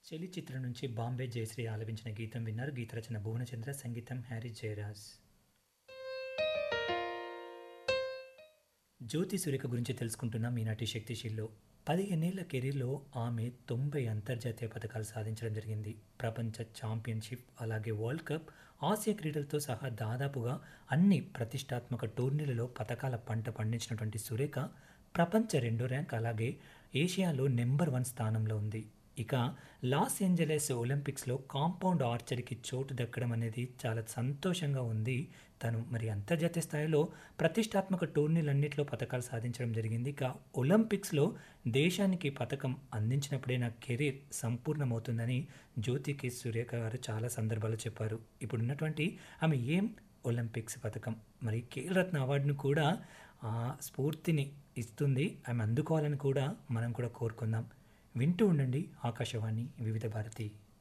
చెలి చిత్రం నుంచి బాంబే జయశ్రీ ఆలపించిన గీతం విన్నారు గీత రచన భువనచంద్ర సంగీతం హ్యారీ జయరాజ్ జ్యోతి సురేఖ గురించి తెలుసుకుంటున్నాం ఈనాటి శక్తిశీల్లో పదిహేనేళ్ల కెరీర్లో ఆమె తొంభై అంతర్జాతీయ పథకాలు సాధించడం జరిగింది ప్రపంచ ఛాంపియన్షిప్ అలాగే వరల్డ్ కప్ ఆసియా క్రీడలతో సహా దాదాపుగా అన్ని ప్రతిష్టాత్మక టోర్నీలలో పథకాల పంట పండించినటువంటి సురేఖ ప్రపంచ రెండో ర్యాంక్ అలాగే ఏషియాలో నెంబర్ వన్ స్థానంలో ఉంది ఇక లాస్ ఏంజలస్ ఒలింపిక్స్లో కాంపౌండ్ ఆర్చరీకి చోటు దక్కడం అనేది చాలా సంతోషంగా ఉంది తను మరి అంతర్జాతీయ స్థాయిలో ప్రతిష్టాత్మక టోర్నీలన్నింటిలో పథకాలు సాధించడం జరిగింది ఇక ఒలింపిక్స్లో దేశానికి పథకం అందించినప్పుడే నా కెరీర్ సంపూర్ణమవుతుందని జ్యోతికి సురేఖ గారు చాలా సందర్భాలు చెప్పారు ఇప్పుడున్నటువంటి ఆమె ఏం ఒలింపిక్స్ పథకం మరి రత్న అవార్డును కూడా ఆ స్ఫూర్తిని ఇస్తుంది ఆమె అందుకోవాలని కూడా మనం కూడా కోరుకుందాం వింటూ ఉండండి ఆకాశవాణి వివిధ భారతి